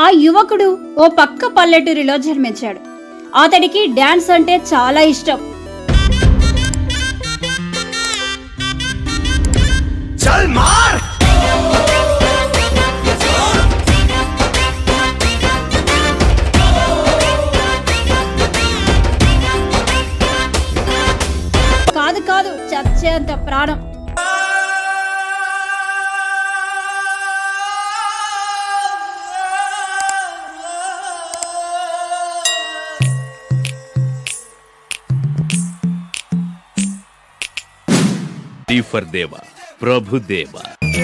ఆ యువకుడు ఓ పక్క పల్లెటూరిలో జన్మించాడు అతడికి డాన్స్ అంటే చాలా ఇష్టం चल मार కాదు కాదు చచ్చేంత ప్రాణం టీ ఫర్ దేవ ప్రభుదేవ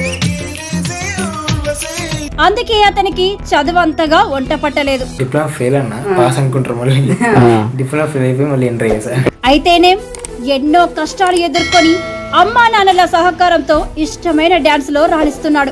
అందుకే అతనికి చదువు అంతగా వంట పట్టలేదు డిప్లొమా ఫెయిల్ అన్న పాస్ అనుకుంటారు మళ్ళీ డిప్లొమా ఫెయిల్ అయిపోయి మళ్ళీ ఎంటర్ అయ్యా సార్ అయితేనేం ఎన్నో కష్టాలు ఎదుర్కొని అమ్మా నాన్నల సహకారంతో ఇష్టమైన డాన్స్ లో రాణిస్తున్నాడు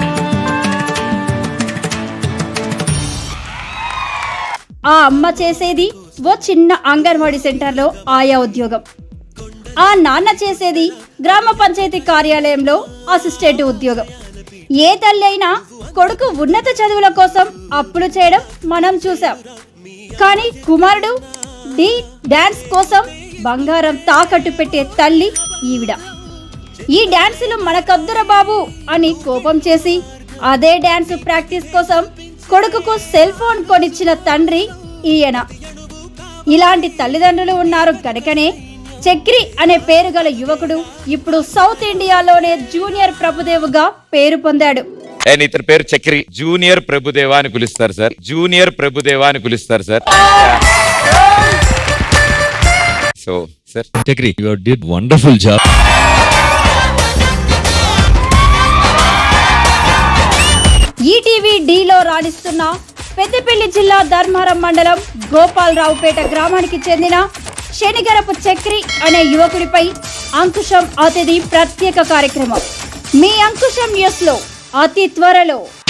ఆ అమ్మ చేసేది ఓ చిన్న అంగన్వాడీ సెంటర్లో ఆయా ఉద్యోగం ఆ నాన్న చేసేది గ్రామ పంచాయతీ కార్యాలయంలో అసిస్టెంట్ ఉద్యోగం ఏ తల్లి అయినా కొడుకు ఉన్నత చదువుల కోసం అప్పులు చేయడం మనం చూసాం కానీ కుమారుడు డి డాన్స్ కోసం బంగారం తాకట్టు పెట్టే తల్లి ఈవిడ ఈ డాన్సులు మనకద్దుర బాబు అని కోపం చేసి అదే డాన్స్ ప్రాక్టీస్ కోసం కొడుకుకు సెల్ ఫోన్ కొనిచ్చిన తండ్రి ఈయన ఇలాంటి తల్లిదండ్రులు ఉన్నారు కనుకనే చక్రి అనే పేరు గల యువకుడు ఇప్పుడు సౌత్ ఇండియాలోనే జూనియర్ ప్రభుదేవుగా పేరు పొందాడు అండ్ ఇతని పేరు చక్రి జూనియర్ ప్రభుదేవా అని పిలుస్తారు సార్ జూనియర్ ప్రభుదేవా అని పిలుస్తారు sir so sir Chakri you did wonderful job ETV డీలో రాణిస్తున్న పెద్దపల్లి జిల్లా ధర్మారం మండలం గోపాలరావుపేట గ్రామానికి చెందిన శనిగరపు చక్రి అనే యువకుడిపై అంకుశం అతిథి ప్రత్యేక కార్యక్రమం మీ అంకుశం న్యూస్ లో అతి త్వరలో